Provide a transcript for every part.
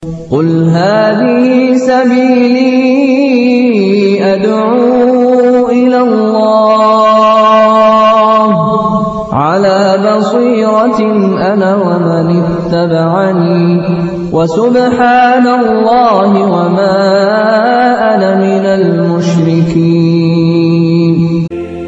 قل هذه سبيلي أدعو إلى الله على بصيرة أنا ومن اتبعني وسبحان الله وما أنا من المشركين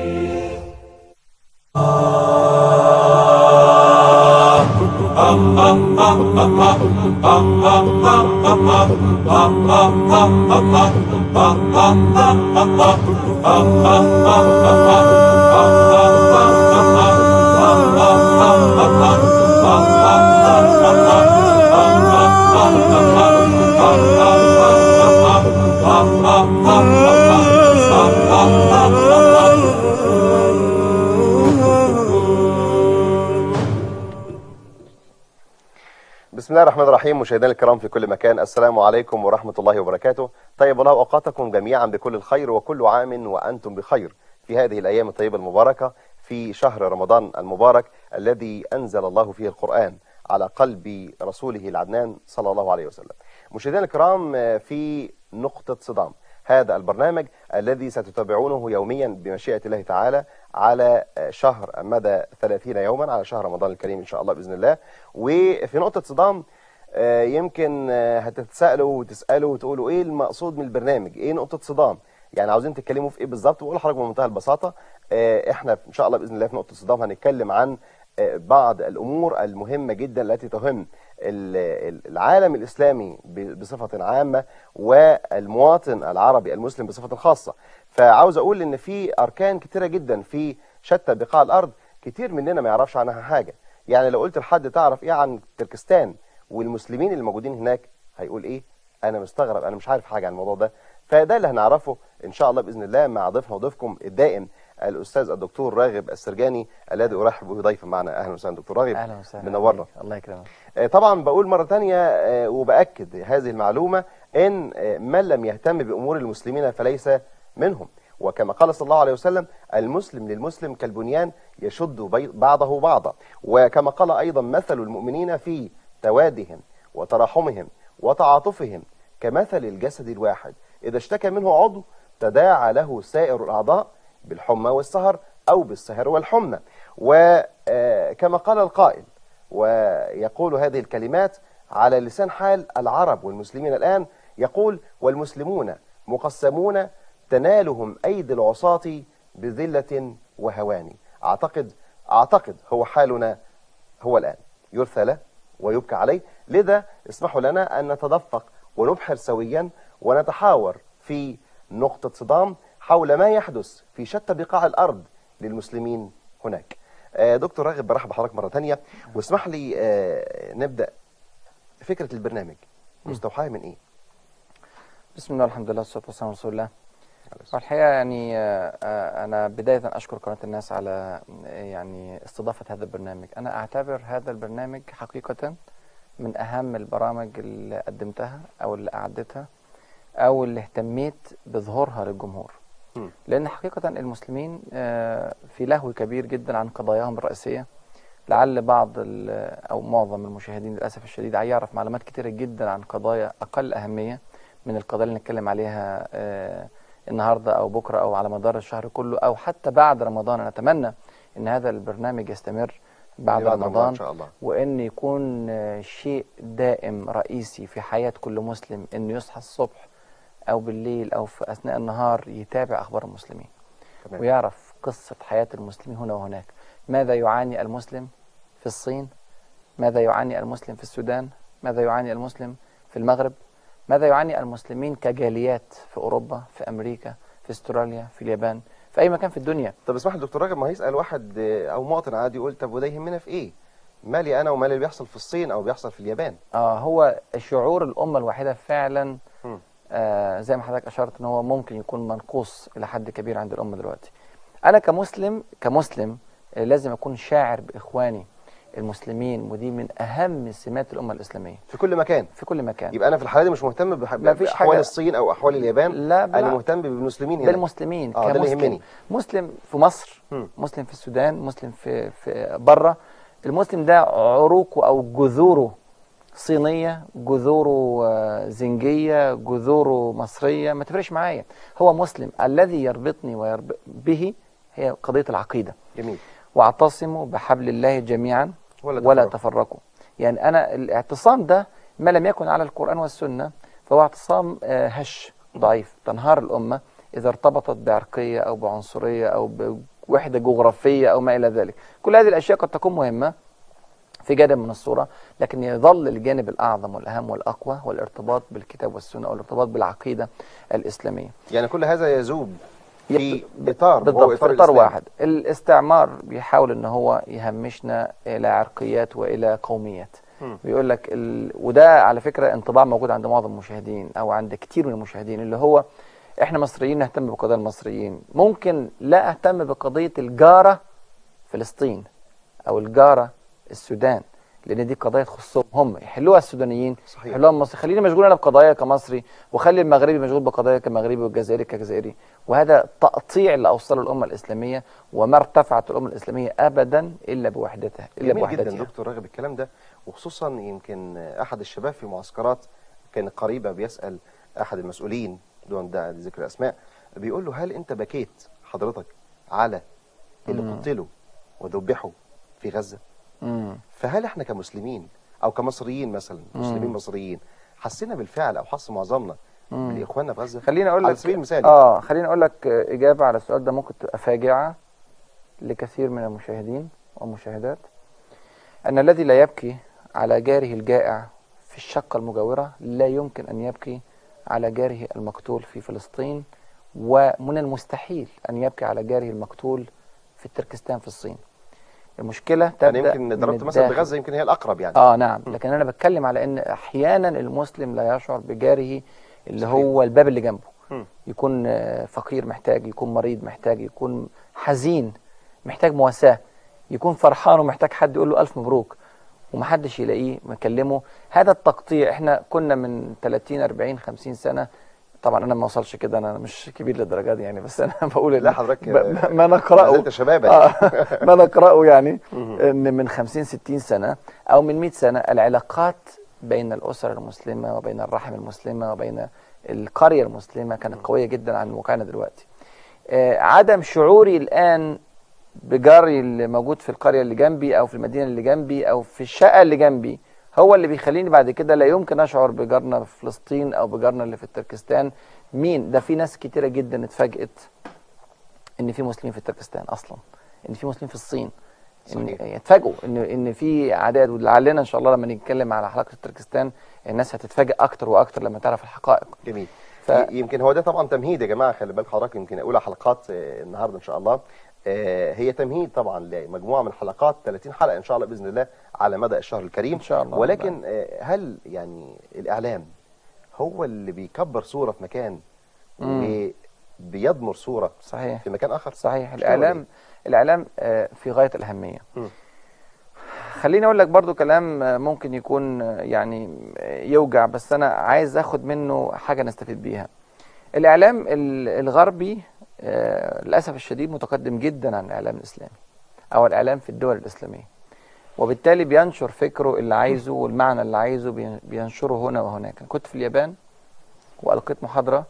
بسم الله الرحمن الرحيم مشاهدينا الكرام في كل مكان السلام عليكم ورحمة الله وبركاته طيب الله أوقاتكم جميعا بكل الخير وكل عام وأنتم بخير في هذه الأيام الطيبة المباركة في شهر رمضان المبارك الذي أنزل الله فيه القرآن على قلب رسوله العدنان صلى الله عليه وسلم مشاهدينا الكرام في نقطة صدام هذا البرنامج الذي ستتابعونه يوميا بمشيئة الله تعالى على شهر مدى 30 يوما على شهر رمضان الكريم إن شاء الله بإذن الله وفي نقطة صدام يمكن هتتسألوا وتسألوا وتقولوا إيه المقصود من البرنامج إيه نقطة صدام يعني عاوزين تتكلموا في إيه بالظبط وأقول لحضرتك بمنتهى البساطة إحنا إن شاء الله بإذن الله في نقطة صدام هنتكلم عن بعض الأمور المهمة جدا التي تهم العالم الإسلامي بصفة عامة والمواطن العربي المسلم بصفة خاصة فعاوز أقول إن في أركان كتيرة جدا في شتى بقاع الأرض كتير مننا ما يعرفش عنها حاجة يعني لو قلت لحد تعرف إيه عن تركستان والمسلمين اللي موجودين هناك هيقول إيه أنا مستغرب أنا مش عارف حاجة عن الموضوع ده فده اللي هنعرفه إن شاء الله بإذن الله مع ضيفنا وضيفكم الدائم الاستاذ الدكتور راغب السرجاني الذي ارحب به ضيفا معنا اهلا وسهلا دكتور راغب اهلا وسهلا منورنا الله يكرمك طبعا بقول مره ثانيه وباكد هذه المعلومه ان من لم يهتم بامور المسلمين فليس منهم وكما قال صلى الله عليه وسلم المسلم للمسلم كالبنيان يشد بعضه بعضا وكما قال ايضا مثل المؤمنين في توادهم وتراحمهم وتعاطفهم كمثل الجسد الواحد اذا اشتكى منه عضو تداعى له سائر الاعضاء بالحمى والسهر أو بالسهر والحمى وكما قال القائل ويقول هذه الكلمات على لسان حال العرب والمسلمين الآن يقول والمسلمون مقسمون تنالهم أيدي العصاة بذلة وهوان أعتقد أعتقد هو حالنا هو الآن يرثى له ويبكى عليه لذا اسمحوا لنا أن نتدفق ونبحر سويا ونتحاور في نقطة صدام حول ما يحدث في شتى بقاع الأرض للمسلمين هناك دكتور راغب برحب بحضرتك مرة تانية واسمح لي نبدأ فكرة البرنامج مستوحاة من إيه؟ بسم الله والحمد لله والصلاة والسلام على رسول الله والحقيقة يعني أنا بداية أشكر قناة الناس على يعني استضافة هذا البرنامج أنا أعتبر هذا البرنامج حقيقة من أهم البرامج اللي قدمتها أو اللي أعدتها أو اللي اهتميت بظهورها للجمهور لأن حقيقة المسلمين في لهو كبير جدا عن قضاياهم الرئيسية لعل بعض أو معظم المشاهدين للأسف الشديد يعرف معلومات كتيرة جدا عن قضايا أقل أهمية من القضايا اللي نتكلم عليها النهاردة أو بكرة أو على مدار الشهر كله أو حتى بعد رمضان نتمنى أن هذا البرنامج يستمر بعد, بعد رمضان إن شاء الله. وأن يكون شيء دائم رئيسي في حياة كل مسلم أنه يصحى الصبح أو بالليل أو في أثناء النهار يتابع أخبار المسلمين تمام. ويعرف قصة حياة المسلمين هنا وهناك ماذا يعاني المسلم في الصين ماذا يعاني المسلم في السودان ماذا يعاني المسلم في المغرب ماذا يعاني المسلمين كجاليات في أوروبا في أمريكا في استراليا في اليابان في أي مكان في الدنيا طب اسمح لي دكتور راغب ما هيسأل واحد أو مواطن عادي يقول طب وده يهمنا في إيه مالي أنا ومالي اللي بيحصل في الصين أو بيحصل في اليابان آه هو شعور الأمة الواحدة فعلا م. آه زي ما حضرتك اشرت ان هو ممكن يكون منقوص الى حد كبير عند الامه دلوقتي انا كمسلم كمسلم آه لازم اكون شاعر باخواني المسلمين ودي من اهم سمات الامه الاسلاميه في كل مكان في كل مكان يبقى انا في الحاله دي مش مهتم باحوال الصين او احوال اليابان لا انا مهتم بالمسلمين هنا بالمسلمين آه كمسلم يهمني. مسلم في مصر م. مسلم في السودان مسلم في في بره المسلم ده عروقه او جذوره صينيه جذوره آه، زنجيه جذوره مصريه ما تفرقش معايا هو مسلم الذي يربطني ويربط به هي قضيه العقيده جميل واعتصموا بحبل الله جميعا ولا ولا تفرقوا. تفرقوا يعني انا الاعتصام ده ما لم يكن على القران والسنه فهو اعتصام آه، هش ضعيف تنهار الامه اذا ارتبطت بعرقيه او بعنصريه او بوحده جغرافيه او ما الى ذلك كل هذه الاشياء قد تكون مهمه في جانب من الصورة لكن يظل الجانب الأعظم والأهم والأقوى هو الارتباط بالكتاب والسنة أو الارتباط بالعقيدة الإسلامية يعني كل هذا يذوب في ي- اطار بالضبط وهو في اطار إطار الإسلام. واحد الاستعمار بيحاول ان هو يهمشنا الى عرقيات والى قوميات مم. بيقول لك ال... وده على فكره انطباع موجود عند معظم المشاهدين او عند كتير من المشاهدين اللي هو احنا مصريين نهتم بقضايا المصريين ممكن لا اهتم بقضيه الجاره فلسطين او الجاره السودان لان دي قضايا تخصهم هم يحلوها السودانيين صحيح. يحلوها المصري خليني مشغول انا بقضايا كمصري وخلي المغربي مشغول بقضايا كمغربي والجزائري كجزائري وهذا تقطيع اللي اوصله الامه الاسلاميه وما ارتفعت الامه الاسلاميه ابدا الا بوحدتها الا جميل جدا بوحدتها دكتور راغب الكلام ده وخصوصا يمكن احد الشباب في معسكرات كان قريبه بيسال احد المسؤولين دون داعي لذكر اسماء بيقول له هل انت بكيت حضرتك على اللي قتلوا وذبحوا في غزه مم. فهل احنا كمسلمين او كمصريين مثلا مسلمين مصريين حسينا بالفعل او حس معظمنا باخواننا في غزه خليني اقول لك على سبيل المثال اه خليني اقول لك آه، اجابه على السؤال ده ممكن تبقى فاجعه لكثير من المشاهدين والمشاهدات ان الذي لا يبكي على جاره الجائع في الشقه المجاوره لا يمكن ان يبكي على جاره المقتول في فلسطين ومن المستحيل ان يبكي على جاره المقتول في تركستان في الصين المشكله تبدا انا يمكن من ضربت مثلا الداخل. بغزه يمكن هي الاقرب يعني اه نعم لكن انا بتكلم على ان احيانا المسلم لا يشعر بجاره اللي صحيح. هو الباب اللي جنبه مم. يكون آه، فقير محتاج يكون مريض محتاج يكون حزين محتاج مواساة يكون فرحان ومحتاج حد يقول له ألف مبروك ومحدش يلاقيه مكلمه هذا التقطيع احنا كنا من 30 40 50 سنة طبعا انا ما وصلش كده انا مش كبير للدرجه دي يعني بس انا بقول لا حضرتك ب- ب- ما نقراه ما زلت شبابا آه، ما نقراه يعني ان من 50 60 سنه او من 100 سنه العلاقات بين الاسر المسلمه وبين الرحم المسلمه وبين القريه المسلمه كانت قويه جدا عن واقعنا دلوقتي. آه، عدم شعوري الان بجاري اللي موجود في القريه اللي جنبي او في المدينه اللي جنبي او في الشقه اللي جنبي هو اللي بيخليني بعد كده لا يمكن اشعر بجارنا في فلسطين او بجارنا اللي في تركستان مين ده في ناس كتيره جدا اتفاجئت ان في مسلمين في تركستان اصلا ان في مسلمين في الصين ان صحيح. يتفاجئوا ان ان في اعداد ولعلنا ان شاء الله لما نتكلم على حلقه تركستان الناس هتتفاجئ اكتر واكتر لما تعرف الحقائق جميل ف- ف... يمكن هو ده طبعا تمهيد يا جماعه خلي بالك حضرتك يمكن اولى حلقات آه، النهارده ان شاء الله آه، هي تمهيد طبعا لمجموعه من حلقات 30 حلقه ان شاء الله باذن الله على مدى الشهر الكريم إن شاء الله. ولكن آه، هل يعني الاعلام هو اللي بيكبر صوره في مكان وبيضمر صوره صحيح في مكان اخر صحيح مش كده ولا الاعلام الاعلام آه، في غايه الاهميه مم. خليني اقول لك برضو كلام آه، ممكن يكون آه، يعني آه، يوجع بس انا عايز اخد منه حاجه نستفيد بيها الاعلام ال- الغربي آه، للاسف الشديد متقدم جدا عن الاعلام الاسلامي او الاعلام في الدول الاسلاميه وبالتالي بينشر فكره اللي عايزه والمعنى اللي عايزه بين- بينشره هنا وهناك أنا كنت في اليابان والقيت محاضره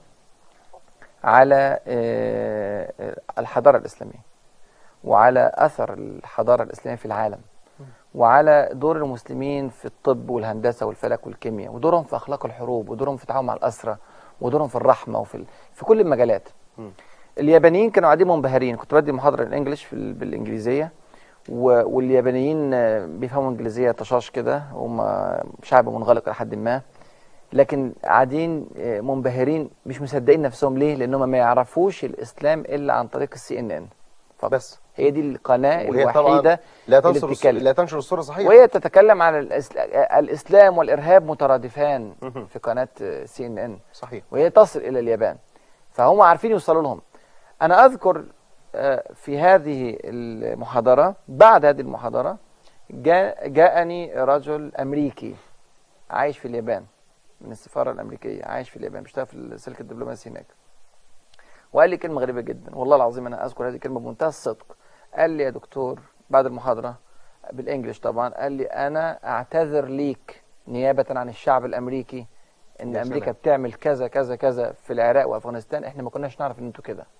على آه، آه، الحضاره الاسلاميه وعلى اثر الحضاره الاسلاميه في العالم وعلى دور المسلمين في الطب والهندسه والفلك والكيمياء ودورهم في اخلاق الحروب ودورهم في التعاون مع الاسرى ودورهم في الرحمه وفي ال... في كل المجالات مم. اليابانيين كانوا قاعدين منبهرين كنت بدي محاضره الانجليش في ال... بالانجليزيه و... واليابانيين آه، بيفهموا انجليزيه طشاش كده هم شعب منغلق لحد ما لكن قاعدين آه، منبهرين مش مصدقين نفسهم ليه لانهم ما يعرفوش الاسلام الا عن طريق السي ان ان بس هي دي القناه وهي الوحيده طبعا لا اللي تنشر الص- بتتكلم. لا تنشر الصوره صحيحه وهي تتكلم عن الإسل... الاسلام والارهاب مترادفان مهم. في قناه سي ان ان صحيح وهي تصل الى اليابان فهم عارفين يوصلوا لهم انا اذكر آه، في هذه المحاضره بعد هذه المحاضره جاء جاءني رجل امريكي عايش في اليابان من السفاره الامريكيه عايش في اليابان بيشتغل في السلك الدبلوماسي هناك وقال لي كلمه غريبه جدا والله العظيم انا اذكر هذه الكلمه بمنتهى الصدق قال لي يا دكتور بعد المحاضره بالانجلش طبعا قال لي انا اعتذر ليك نيابة عن الشعب الأمريكي إن يا أمريكا سلام. بتعمل كذا كذا كذا في العراق وأفغانستان إحنا ما كناش نعرف إن أنتوا كده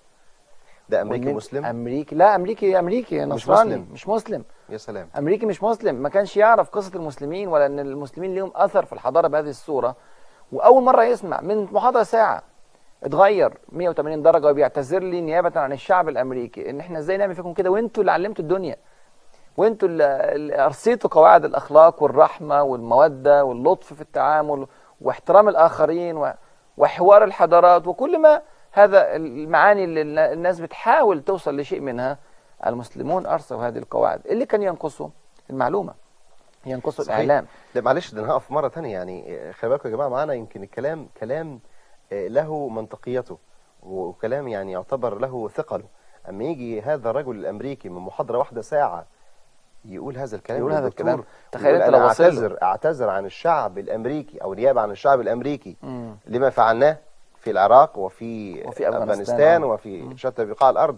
ده امريكي وإن مسلم أمريكي لا أمريكي أمريكي مش نصراني مسلم. مش مسلم يا سلام امريكي مش مسلم ما كانش يعرف قصه المسلمين ولا ان المسلمين ليهم اثر في الحضاره بهذه الصوره واول مره يسمع من محاضره ساعه اتغير 180 درجه وبيعتذر لي نيابه عن الشعب الامريكي ان احنا ازاي نعمل فيكم كده وانتوا اللي علمتوا الدنيا وانتوا اللي اللي ارسيتوا قواعد الاخلاق والرحمه والموده واللطف في التعامل واحترام الاخرين و- وحوار الحضارات وكل ما هذا المعاني اللي النا- الناس بتحاول توصل لشيء منها المسلمون ارسوا هذه القواعد اللي كان ينقصه المعلومه ينقصه صحيح. الاعلام ده معلش ده انا هقف مره ثانيه يعني آه، خلي بالكم يا جماعه معانا يمكن الكلام كلام آه، له منطقيته وكلام يعني يعتبر له ثقله اما يجي هذا الرجل الامريكي من محاضره واحده ساعه يقول هذا الكلام يقول هذا للدكتور الكلام. تخيل ويقول أنت انا لو واصل له. اعتذر اعتذر عن الشعب الامريكي او نيابه عن الشعب الامريكي مم. لما فعلناه في العراق وفي, وفي أفغانستان، افغانستان آه. وفي شتى بقاع الارض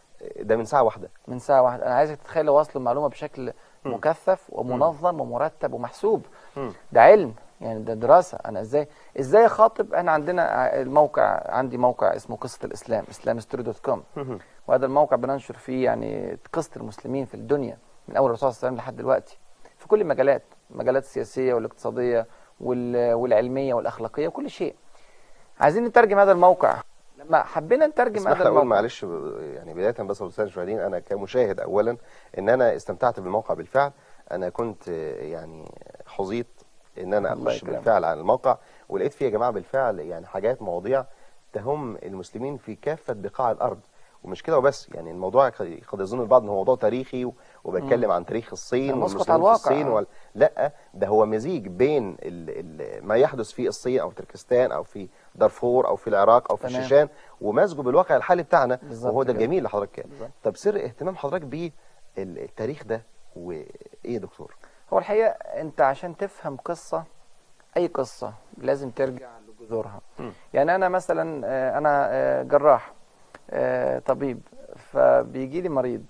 ده من ساعه واحده من ساعه واحده انا عايزك تتخيل لو وصلوا المعلومه بشكل مكثف ومنظم ومرتب ومحسوب مم. ده علم يعني ده دراسه انا ازاي ازاي اخاطب احنا عندنا الموقع عندي موقع اسمه قصه الاسلام islamstory.com وهذا الموقع بننشر فيه يعني قصه المسلمين في الدنيا من اول الرسول صلى الله عليه وسلم لحد دلوقتي في كل المجالات المجالات السياسيه والاقتصاديه وال- والعلميه والاخلاقيه وكل شيء عايزين نترجم هذا الموقع لما حبينا نترجم اسمح هذا لي اقول الموقع معلش ب- يعني بدايه بس للساده المشاهدين انا كمشاهد اولا ان انا استمتعت بالموقع بالفعل انا كنت آه، يعني حظيت ان انا الله اخش يكرمك. بالفعل على الموقع ولقيت فيه يا جماعه بالفعل يعني حاجات مواضيع تهم المسلمين في كافه بقاع الارض ومش كده وبس يعني الموضوع قد قد يظن البعض ان هو موضوع تاريخي و- وبيتكلم عن تاريخ الصين ده مسقط والمسلمين على الواقع، في الصين آه. وال... لا ده هو مزيج بين ال... ال... ما يحدث في الصين او تركستان او في دارفور او في العراق او في تمام. الشيشان ومزجه بالواقع الحالي بتاعنا بالظبط وهو ده كده. الجميل اللي حضرتك قال. بالظبط. طب سر اهتمام حضرتك بالتاريخ ده وايه يا دكتور هو الحقيقة أنت عشان تفهم قصة أي قصة لازم ترجع لجذورها مم. يعني أنا مثلا آه، أنا آه، جراح آه، طبيب فبيجي لي مريض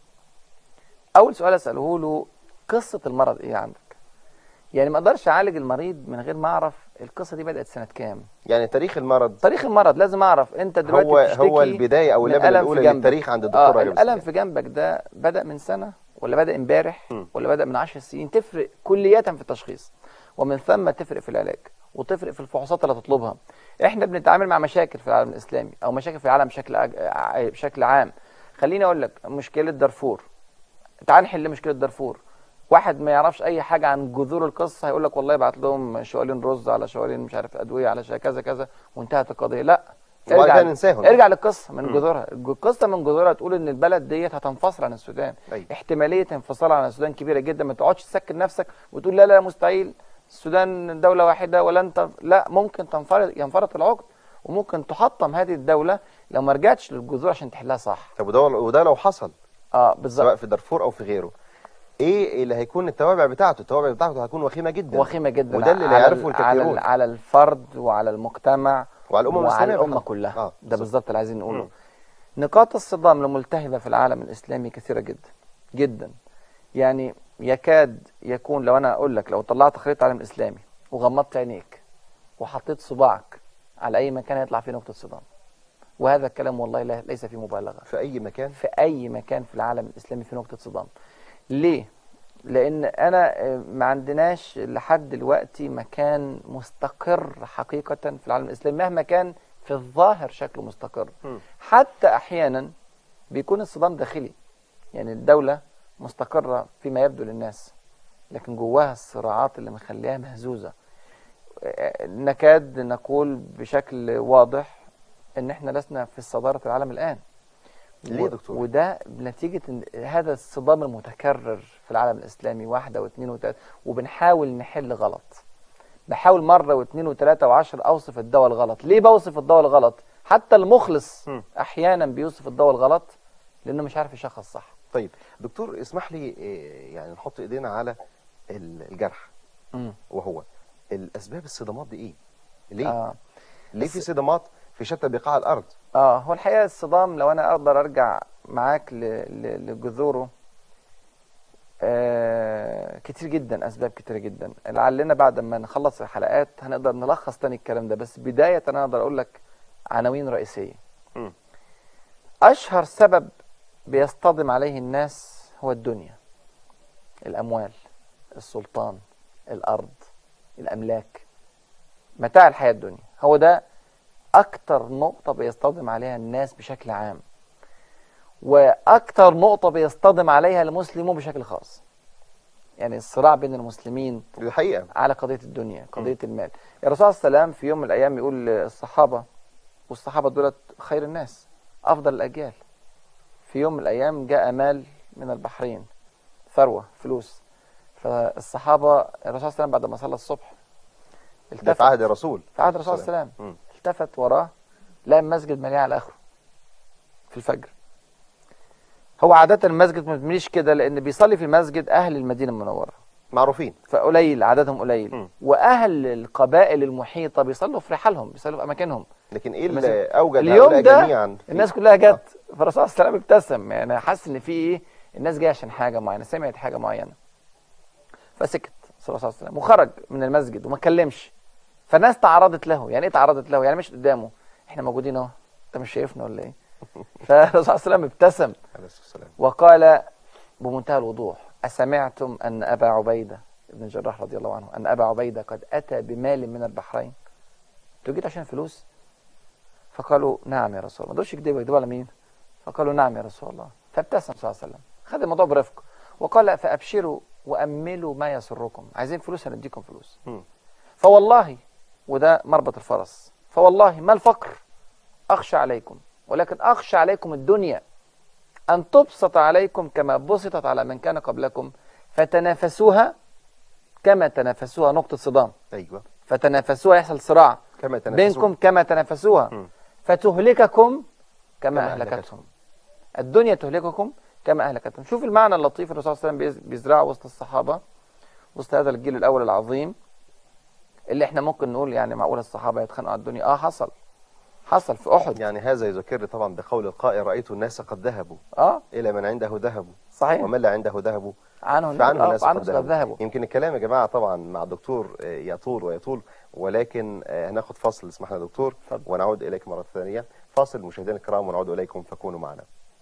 أول سؤال أسأله له قصة المرض إيه عندك يعني ما أقدرش أعالج المريض من غير ما أعرف القصة دي بدأت سنة كام يعني تاريخ المرض تاريخ المرض لازم أعرف أنت دلوقتي هو بتشتكي هو البدايه او من اللبنه ألم في الاولى جنبك. للتاريخ عند اه الدكتور رجب الالم السجان. في جنبك ده بدا من سنه ولا بدا امبارح مم. ولا بدا من 10 سنين تفرق كلية في التشخيص ومن ثم تفرق في العلاج وتفرق في الفحوصات اللي هتطلبها احنا بنتعامل مع مشاكل في العالم الاسلامي او مشاكل في العالم بشكل أج... ع- بشكل عام خليني اقول لك مشكله دارفور تعال نحل مشكله دارفور واحد ما يعرفش اي حاجه عن جذور القصه هيقول لك والله يبعت لهم شوالين رز على شوالين مش عارف ادويه على شا- كذا كذا وانتهت القضيه لا وبعد كده ننساهم. ارجع للقصه من مم. جذورها القصه من جذورها تقول ان البلد ديت هتنفصل عن السودان أيوة. احتماليه انفصال عن السودان كبيره جدا ما تقعدش تسكت نفسك وتقول لا لا مستحيل السودان دوله واحده ولا انت لا ممكن تنفرط ينفرط العقد وممكن تحطم هذه الدوله لو ما رجعتش للجذور عشان تحلها صح طب وده وده لو حصل اه بالظبط سواء في دارفور او في غيره ايه اللي هيكون التوابع بتاعته التوابع بتاعته هتكون وخيمه جدا وخيمه جدا وده اللي لا على يعرفه ال- على, الكثيرون ال- على الفرد وعلى المجتمع وعلى الامم وعلى الاسلاميه الامه بحق. كلها آه، ده بالظبط. بالظبط اللي عايزين نقوله مم. نقاط الصدام الملتهبه في العالم الاسلامي كثيره جدا جدا يعني يكاد يكون لو انا اقول لك لو طلعت خريطه العالم الاسلامي وغمضت عينيك وحطيت صباعك على اي مكان هيطلع فيه نقطه صدام وهذا الكلام والله لا- ليس فيه مبالغه في اي مكان في اي مكان في العالم الاسلامي في نقطه صدام ليه لان انا آه، ما عندناش لحد دلوقتي مكان مستقر حقيقه في العالم الاسلامي مهما كان في الظاهر شكله مستقر مم. حتى احيانا بيكون الصدام داخلي يعني الدوله مستقره فيما يبدو للناس لكن جواها الصراعات اللي مخليها مهزوزه آه، نكاد نقول بشكل واضح ان احنا لسنا في صداره العالم الان ليه يا دكتور؟ وده نتيجة إن هذا الصدام المتكرر في العالم الإسلامي واحدة واثنين وثلاثة وبنحاول نحل غلط بحاول مرة واثنين وثلاثة وعشر أوصف الدواء الغلط ليه بوصف الدواء الغلط حتى المخلص مم. أحيانا بيوصف الدواء الغلط لأنه مش عارف يشخص صح طيب دكتور اسمح لي إيه، يعني نحط ايدينا على ال- الجرح وهو الاسباب الصدامات دي ايه ليه آه. ليه في صدامات في شتى بقاع الارض اه هو الحقيقه الصدام لو انا اقدر ارجع معاك ل- ل- لجذوره آه كتير جدا اسباب كتير جدا لعلنا بعد ما نخلص الحلقات هنقدر نلخص تاني الكلام ده بس بدايه انا اقدر اقول لك عناوين رئيسيه مم. اشهر سبب بيصطدم عليه الناس هو الدنيا الاموال السلطان الارض الاملاك متاع الحياه الدنيا هو ده اكتر نقطه بيصطدم عليها الناس بشكل عام واكتر نقطه بيصطدم عليها المسلمون بشكل خاص يعني الصراع بين المسلمين دي حقيقه على قضيه الدنيا قضيه المال الرسول صلى الله عليه وسلم في يوم من الايام يقول للصحابه والصحابه دولت خير الناس افضل الاجيال في يوم من الايام جاء مال من البحرين ثروه فلوس فالصحابه الرسول صلى الله عليه وسلم بعد ما صلى الصبح ده في عهد الرسول في عهد الرسول صلى الله عليه وسلم مم. التفت وراه لقى المسجد مليان على اخره في الفجر هو عادة المسجد ما بيمليش كده لأن بيصلي في المسجد أهل المدينة المنورة معروفين فقليل عددهم قليل مم. وأهل القبائل المحيطة بيصلوا في رحالهم بيصلوا في أماكنهم لكن ايه اللي مثلا اوجد اليوم هؤلاء ده جميعا في- الناس كلها جت فالرسول صلى الله عليه وسلم ابتسم يعني حس إن في إيه الناس جاية عشان حاجة معينة سمعت حاجة معينة فسكت صلى الله عليه وسلم وخرج من المسجد وما اتكلمش فالناس تعرضت له يعني ايه تعرضت له يعني مش قدامه احنا موجودين اهو انت مش شايفنا ولا ايه فالرسول صلى الله عليه وسلم ابتسم عليه الصلاة والسلام وقال بمنتهى الوضوح أسمعتم أن أبا عبيدة ابن الجراح رضي الله عنه أن أبا عبيدة قد أتى بمال من البحرين أنتوا جيت عشان فلوس فقالوا نعم يا رسول الله ما دولش يكذبوا يكذبوا على مين فقالوا نعم يا رسول الله فابتسم صلى الله عليه وسلم خد الموضوع برفق وقال فأبشروا وأملوا ما يسركم عايزين فلوس هنديكم فلوس مم. فوالله وده مربط الفرس فوالله ما الفقر أخشى عليكم ولكن أخشى عليكم الدنيا أن تبسط عليكم كما بسطت على من كان قبلكم فتنافسوها كما تنافسوها نقطة صدام ايوه فتنافسوها يحصل صراع كما تنافسون. بينكم كما تنافسوها مم. فتهلككم كما كما أهلكتهم أهلكتهم. الدنيا تهلككم كما أهلكتهم شوف المعنى اللطيف الرسول صلى الله عليه وسلم بيز- بيزرعه وسط الصحابة وسط هذا الجيل الأول العظيم اللي احنا ممكن نقول يعني معقول الصحابة يتخانقوا على الدنيا اه حصل حصل في أحد يعني هذا يذكرني طبعا بقول القائل رأيت الناس قد ذهبوا اه إلى من عنده ذهب صحيح ومن لا عنده ذهب عنه فعنه آه، الناس عنه قد قد ذهبوا ذهبوا يمكن الكلام يا جماعة طبعا مع الدكتور آه، يطول ويطول ولكن آه، هناخد فاصل اسمح لنا دكتور اتفضل. ونعود إليك مرة ثانية فاصل مشاهدينا الكرام ونعود إليكم فكونوا معنا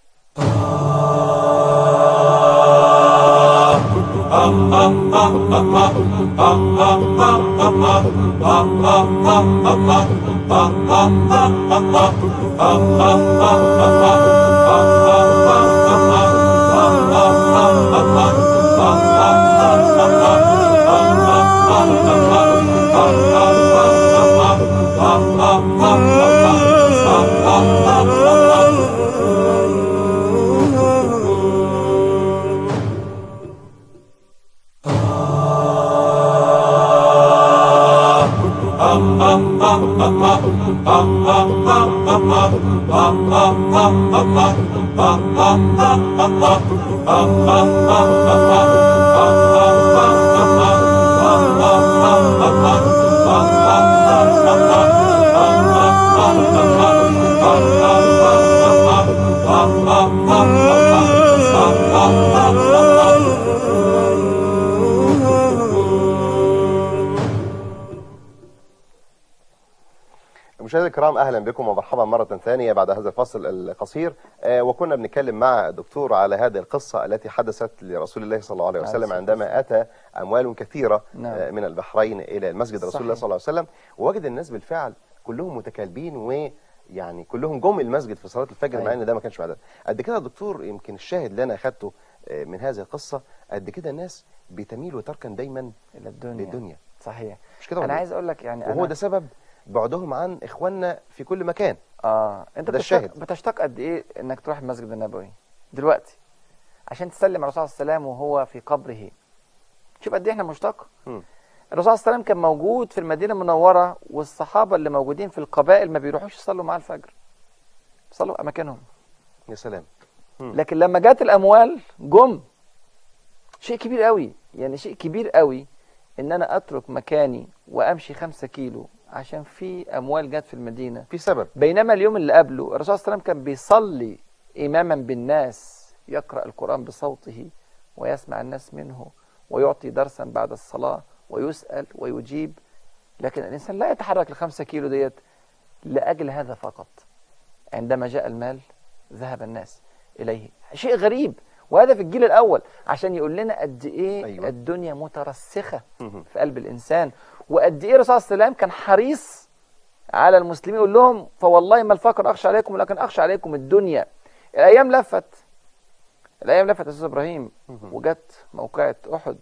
مشاهدينا الكرام اهلا بكم ومرحبا مره ثانيه بعد هذا الفصل القصير آه، وكنا بنتكلم مع الدكتور على هذه القصه التي حدثت لرسول الله صلى الله عليه عليه وسلم الصلاة عندما اتى اموال كثيره نعم. آه، من البحرين الى المسجد رسول الله صحيح. صلى الله عليه وسلم ووجد الناس بالفعل كلهم متكالبين ويعني كلهم جم المسجد في صلاه الفجر مع أيوة. ان ده ما كانش معدد قد كده يا دكتور يمكن الشاهد اللي انا اخذته آه، من هذه القصه قد كده الناس بتميل وتركن دايما إلى الدنيا للدنيا صحيح مش كده ولا أنا إيه؟ عايز أقول لك يعني وهو أنا ده سبب بعدهم عن اخواننا في كل مكان اه انت ده بتشتاق الشاهد. بتشتاق قد ايه انك تروح المسجد النبوي دلوقتي عشان تسلم على الرسول صلى الله عليه وسلم وهو في قبره شوف قد ايه احنا مشتاق مم. الرسول صلى الله عليه وسلم كان موجود في المدينه المنوره والصحابه اللي موجودين في القبائل ما بيروحوش يصلوا معاه الفجر يصلوا في اماكنهم يا سلام مم. لكن لما جت الاموال جم شيء كبير قوي يعني شيء كبير قوي ان انا اترك مكاني وامشي خمسة كيلو عشان في اموال جت في المدينه في سبب بينما اليوم اللي قبله الرسول صلى الله عليه وسلم كان بيصلي إماما بالناس يقرأ القرآن بصوته ويسمع الناس منه ويعطي درسا بعد الصلاة ويسأل ويجيب لكن الإنسان لا يتحرك الخمسة كيلو ديت لأجل هذا فقط عندما جاء المال ذهب الناس إليه شيء غريب وهذا في الجيل الأول عشان يقول لنا قد إيه أيوة. أيوة. الدنيا مترسخة مهم. في قلب الإنسان وقد إيه الرسول صلى الله عليه وسلم كان حريص على المسلمين يقول لهم فوالله ما الفقر أخشى عليكم ولكن أخشى عليكم الدنيا الأيام لفت الأيام لفت يا أستاذ إبراهيم مهم. وجت موقعة أحد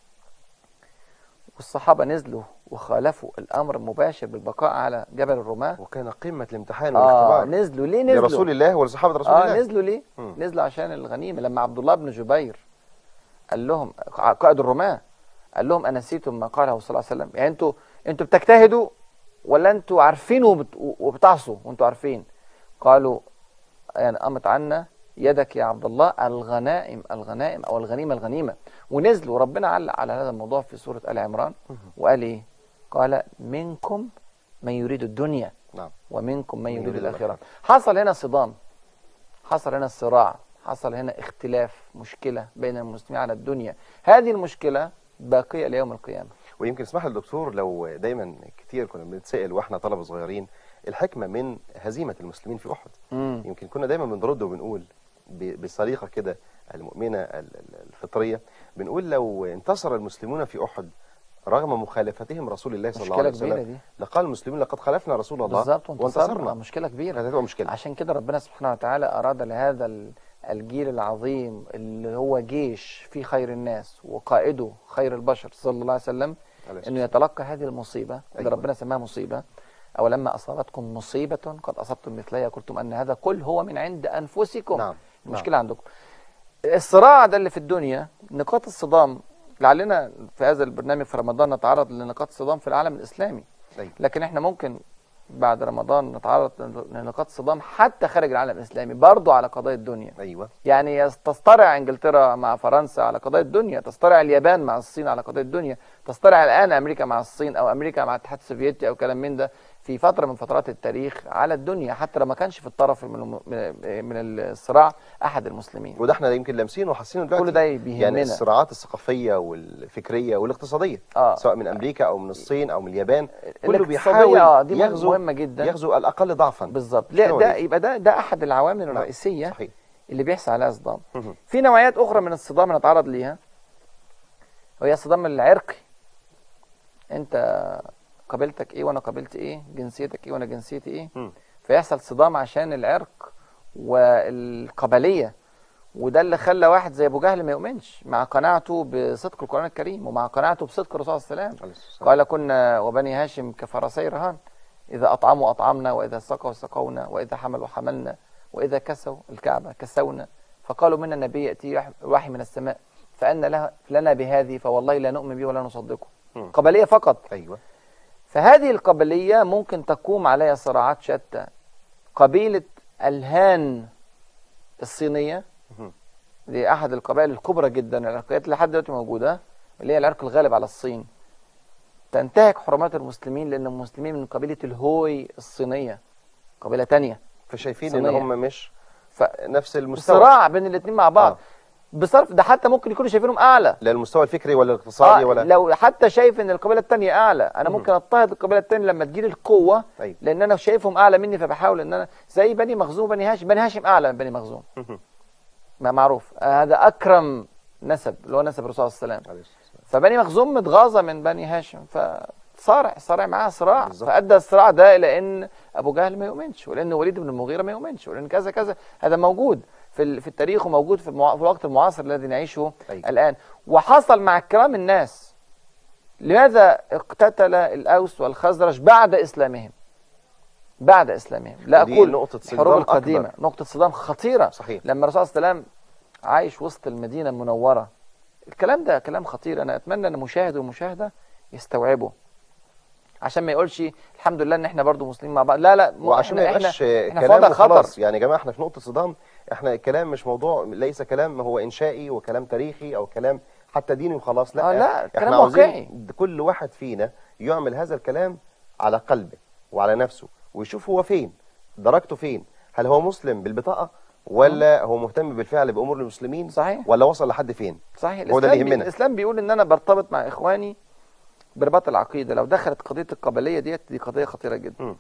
والصحابة نزلوا وخالفوا الأمر المباشر بالبقاء على جبل الرماة وكان قمة الامتحان آه والاختبار نزلوا ليه نزلوا؟ لرسول الله ولصحابة رسول اه الله نزلوا ليه؟ مم. نزلوا عشان الغنيمه لما عبد الله بن جبير قال لهم قائد الرماة قال لهم انسيتم ما قاله صلى الله عليه وسلم يعني انتوا انتوا بتجتهدوا ولا انتوا عارفين وبت- وبتعصوا وانتوا عارفين قالوا يعني قامت عنا يدك يا عبد الله الغنائم الغنائم او الغنيمه الغنيمه ونزلوا ربنا علق على هذا الموضوع في سوره ال عمران وقال ايه؟ قال منكم من يريد الدنيا نعم ومنكم من يريد يريد الآخرة الآخرة. حصل هنا صدام حصل هنا صراع حصل هنا اختلاف مشكلة بين المسلمين على الدنيا هذه المشكلة باقية ليوم القيامة ويمكن اسمح لي الدكتور لو دايما كتير كنا بنتسأل واحنا طلبة صغيرين الحكمة من هزيمة المسلمين في أحد مم. يمكن كنا دايما بنرد وبنقول ب- بصريقة كده المؤمنة ال- ال- الفطرية بنقول لو انتصر المسلمون في أحد رغم مخالفتهم رسول الله صلى الله مشكلة عليه كبيرة وسلم دي لقال المسلمين لقد خلفنا رسول الله بالظبط وانتصرنا وانتصرنا مشكلة كبيرة هذه هتبقى مشكلة عشان كده ربنا سبحانه وتعالى أراد لهذا ال- الجيل العظيم اللي هو جيش في خير الناس وقائده خير البشر صلى الله عليه وسلم عليه الصلاة انه يتلقى هذه المصيبه اللي أيوة. ربنا سماها مصيبه او لما اصابتكم مصيبه قد اصبتم مثلها قلتم ان هذا قل هو من عند انفسكم نعم المشكله عندكم الصراع ده اللي في الدنيا نقاط الصدام لعلنا في هذا البرنامج في رمضان نتعرض لنقاط الصدام في العالم الاسلامي أيوة. لكن احنا ممكن بعد رمضان نتعرض لنقاط صدام حتى خارج العالم الاسلامي برضه على قضايا الدنيا أيوة يعني يس- تصطرع انجلترا مع فرنسا على قضايا الدنيا تصطرع اليابان مع الصين على قضايا الدنيا تصطرع الان امريكا مع الصين او امريكا مع الاتحاد السوفيتي او كلام من ده في فتره من فترات التاريخ على الدنيا حتى لو ما كانش في الطرف من الم- من من الصراع احد المسلمين وده احنا يمكن لامسينه وحاسينه دلوقتي كل ده بيهمنا يعني الصراعات الثقافية والفكرية والاقتصادية آه. سواء من أمريكا أو من الصين أو من اليابان كله الاقتصادية، بيحاول آه، دي يغزو مهمة جدا. يغزو الأقل ضعفا بالظبط مشكلة لا ده ودي. يبقى ده ده احد العوامل الرئيسيه صحيح اللي بيحصل عليها صدام مهم. في نوعيات اخرى من الصدام نتعرض ليها وهي الصدام العرقي انت قبيلتك ايه وانا قبيلتي ايه جنسيتك ايه وانا جنسيتي ايه مم. فيحصل صدام عشان العرق والقبليه وده اللي خلى واحد زي ابو جهل ما يؤمنش مع قناعته بصدق القران الكريم ومع قناعته بصدق الرسول صلى الله عليه وسلم عليه الصلاة والسلام. قال كنا وبني هاشم كفرسي رهان إذا أطعموا أطعمنا وإذا سقوا سقونا وإذا حملوا حملنا وإذا كسوا الكعبة كسونا فقالوا منا النبي يأتي وح- وحي من السماء فأن لها لنا بهذه فوالله لا نؤمن به ولا نصدقه مم. قبلية فقط أيوة فهذه القبلية ممكن تقوم عليها صراعات شتى قبيلة الهان الصينية مهم. دي أحد القبائل الكبرى جدا العرقيات اللي لحد دلوقتي موجودة اللي هي العرق الغالب على الصين تنتهك حرمات المسلمين لأن المسلمين من قبيلة الهوي الصينية قبيلة تانية فشايفين إن صينية. هم مش ف نفس المستوى صراع بين الاثنين مع بعض آه. بصرف ده حتى ممكن يكونوا شايفينهم أعلى لا المستوى الفكري ولا الاقتصادي آه ولا لو حتى شايف ان القبيله الثانيه اعلى انا مم. ممكن اضطهد القبيله الثانيه لما تجيلي القوه أيوة. لان انا شايفهم اعلى مني فبحاول ان انا زي بني مخزوم وبني هاشم بني هاشم اعلى من بني مخزوم مهم. ما معروف آه هذا اكرم نسب اللي هو نسب الرسول صلى الله عليه وسلم عليه الصلاة والسلام. فبني مخزوم متغاظه من بني هاشم فصارع صارع معاه صراع بالظبط. فادى الصراع ده الى ان ابو جهل ما يؤمنش ولان وليد بن المغيره ما يؤمنش ولان كذا كذا هذا موجود في ال- في التاريخ وموجود في, المع... في الوقت المعاصر الذي نعيشه أيوة. الان وحصل مع كرام الناس لماذا اقتتل الاوس والخزرج بعد اسلامهم بعد اسلامهم لا ودي اقول نقطة الحروب صدام القديمه أكبر. نقطه صدام خطيره صحيح لما الرسول صلى الله عليه وسلم عايش وسط المدينه المنوره الكلام ده كلام خطير انا اتمنى ان مشاهد ومشاهده يستوعبه عشان ما يقولش الحمد لله ان احنا برضو مسلمين مع بعض لا لا مو- وعشان ما احنا يبقاش احنا في كلام وضع خطر وخلاص يعني يا جماعه احنا في نقطه صدام احنا الكلام مش موضوع ليس كلام هو انشائي وكلام تاريخي او كلام حتى ديني وخلاص لا آه لا، احنا كلام عاوزين واقعي. كل واحد فينا يعمل هذا الكلام على قلبه وعلى نفسه ويشوف هو فين درجته فين هل هو مسلم بالبطاقه ولا هو مهتم بالفعل بامور المسلمين صحيح ولا وصل لحد فين صحيح هو ده اللي الإسلام بي- يهمنا. الاسلام بيقول ان انا برتبط مع اخواني برباط العقيده لو دخلت قضيه القبليه ديت دي قضيه خطيره جدا مم.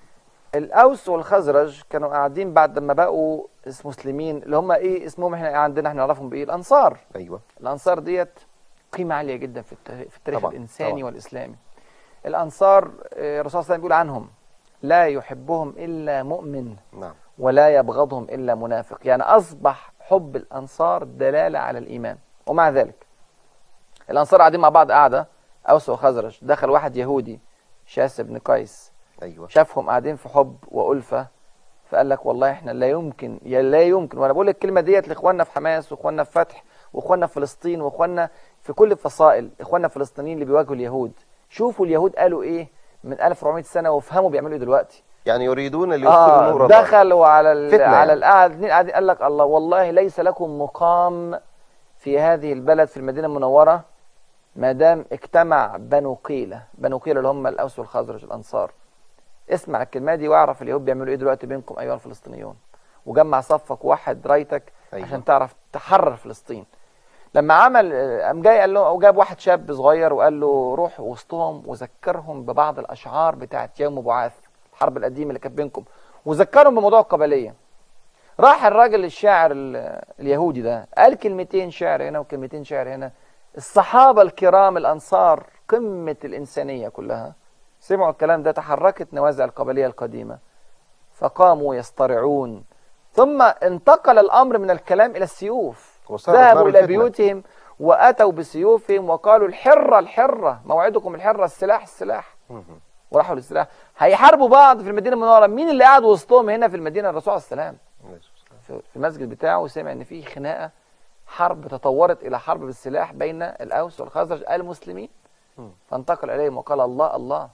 الاوس والخزرج كانوا قاعدين بعد ما بقوا اس- مسلمين اللي هم ايه اسمهم احنا عندنا احنا نعرفهم بايه الانصار ايوه الانصار ديت قيمه عاليه جدا في التاريخ, في التاريخ طبعاً، الانساني طبعاً. والاسلامي الانصار آه، الرسول صلى الله عليه وسلم بيقول عنهم لا يحبهم الا مؤمن نعم ولا يبغضهم الا منافق يعني اصبح حب الانصار دلاله على الايمان ومع ذلك الانصار قاعدين مع بعض قاعده اوس وخزرج دخل واحد يهودي شاس بن قيس ايوه شافهم قاعدين في حب والفه فقال لك والله احنا لا يمكن يا لا يمكن وانا بقول الكلمه ديت لاخواننا في حماس واخواننا في فتح واخواننا في فلسطين واخواننا في كل الفصائل اخواننا الفلسطينيين اللي بيواجهوا اليهود شوفوا اليهود قالوا ايه من 1400 سنه وافهموا بيعملوا ايه دلوقتي يعني يريدون ليطفئوا نور آه الله دخلوا على ال... فتنة على يعني. القعد اتنين قاعدين قال لك الله والله ليس لكم مقام في هذه البلد في المدينه المنوره ما دام اجتمع بنو قيله بنو قيله اللي هم الاوس والخزرج الانصار اسمع الكلمه دي واعرف اليهود بيعملوا ايه دلوقتي بينكم ايها الفلسطينيون وجمع صفك وحد رايتك أيوة. عشان تعرف تحرر فلسطين لما عمل آه، قام جاي قال له او جاب واحد شاب صغير وقال له روح وسطهم وذكرهم ببعض الاشعار بتاعت يوم بعاث الحرب القديمه اللي كانت بينكم وذكرهم بموضوع القبليه راح الراجل الشاعر ال- اليهودي ده قال كلمتين شعر هنا وكلمتين شعر هنا الصحابه الكرام الانصار قمه الانسانيه كلها سمعوا الكلام ده تحركت نوازع القبليه القديمه فقاموا يصطرعون ثم انتقل الامر من الكلام الى السيوف وصارت نار ذهبوا الى الفتنة. بيوتهم واتوا بسيوفهم وقالوا الحره الحره موعدكم الحره السلاح السلاح مهم. وراحوا للسلاح هيحاربوا بعض في المدينه المنوره مين اللي قاعد وسطهم هنا في المدينه الرسول عليه السلام في في المسجد بتاعه سمع ان في خناقه حرب تطورت الى حرب بالسلاح بين الاوس والخزرج المسلمين مم. فانتقل اليهم وقال الله الله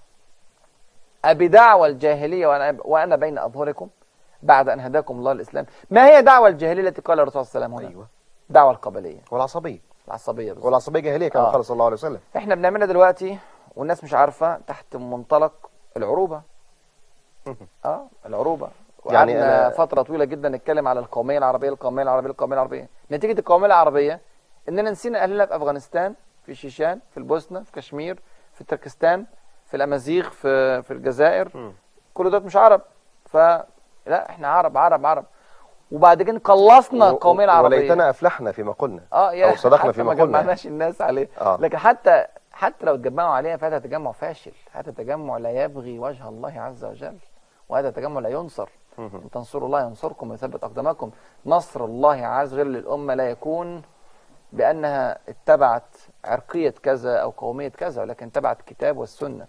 ابي دعوى الجاهليه وانا وانا بين اظهركم بعد ان هداكم الله الاسلام ما هي دعوى الجاهليه التي قال الرسول صلى الله عليه وسلم هنا ايوه دعوى القبليه والعصبيه العصبيه بالظبط والعصبيه جاهليه كما آه. قال صلى الله عليه وسلم احنا بنعملها دلوقتي والناس مش عارفه تحت منطلق العروبه اه العروبه يعني يعني أنا- فتره طويله جدا نتكلم على القوميه العربيه القوميه العربيه القوميه العربيه نتيجه القوميه العربيه اننا نسينا اهلنا في افغانستان في شيشان في البوسنه في كشمير في تركستان في الامازيغ في في الجزائر مم. كل دول مش عرب فلا احنا عرب عرب عرب وبعد كده قلصنا و- القوميه العربيه وليتنا افلحنا فيما قلنا اه يا أو صدقنا حتى فيما ما قلنا. جمعناش الناس عليه آه. لكن حتى حتى لو اتجمعوا عليها فهذا تجمع فاشل هذا تجمع لا يبغي وجه الله عز وجل وهذا تجمع لا ينصر مهم. ان تنصروا الله ينصركم ويثبت اقدامكم نصر الله عز وجل للامه لا يكون بانها اتبعت عرقيه كذا او قوميه كذا ولكن اتبعت الكتاب والسنه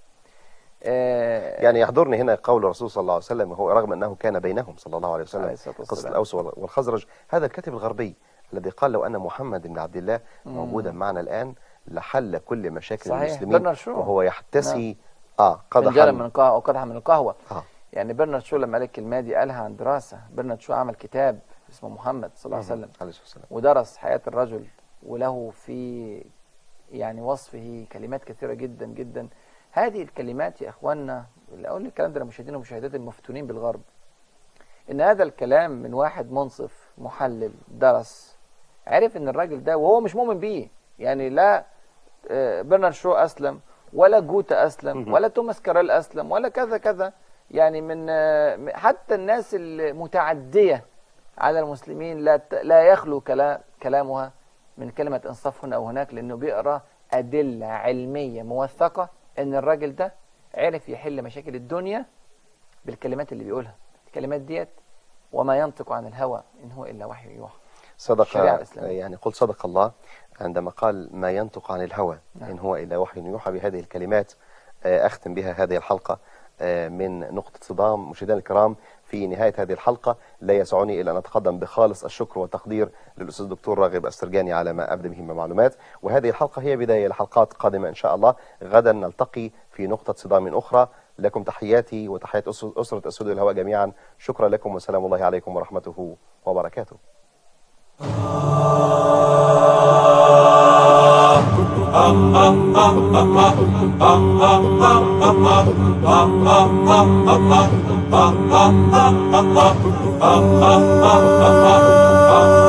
آه يعني يحضرني هنا قول الرسول صلى الله عليه وسلم وهو رغم انه كان بينهم صلى الله عليه وسلم عليه الصلاة قصه والسلام. الاوس وال- والخزرج هذا الكاتب الغربي الذي قال لو ان محمد بن عبد الله موجودا معنا الان لحل كل مشاكل صحيح. المسلمين برنارد شو. وهو يحتسي اه فنجانا قدحا من القهوه او قدحا من القهوه آه. يعني برنارد شو لما قال الكلمه دي قالها عن دراسه برنارد شو عمل كتاب اسمه محمد صلى الله عليه وسلم عليه الصلاه والسلام ودرس حياة الرجل وله في يعني وصفه كلمات كثيرة جدا جدا هذه الكلمات يا اخواننا اللي اقول الكلام ده للمشاهدين ومشاهدات المفتونين بالغرب ان هذا الكلام من واحد منصف محلل درس عرف ان الراجل ده وهو مش مؤمن بيه يعني لا آه، برنارد شو اسلم ولا جوتا اسلم مهم. ولا توماس كاريل اسلم ولا كذا كذا يعني من آه، حتى الناس المتعديه على المسلمين لا ت- لا يخلو كلام كلامها من كلمه انصاف هنا او هناك لانه بيقرا ادله علميه موثقه ان الراجل ده عرف يحل مشاكل الدنيا بالكلمات اللي بيقولها الكلمات ديت وما ينطق عن الهوى ان هو الا وحي يوحى صدق الشريعة الإسلامية. يعني قل صدق الله عندما قال ما ينطق عن الهوى نعم. إن هو إلا وحي يوحى بهذه الكلمات آه، أختم بها هذه الحلقة آه، من نقطة صدام مشاهدينا الكرام في نهاية هذه الحلقة لا يسعني إلا أن أتقدم بخالص الشكر والتقدير للأستاذ الدكتور راغب السرجاني على ما أبدى به من معلومات وهذه الحلقة هي بداية لحلقات قادمة إن شاء الله غدا نلتقي في نقطة صدام أخرى لكم تحياتي وتحيات أس- أسرة أسود الهواء جميعا شكرا لكم وسلام الله عليكم ورحمته وبركاته Ah Ah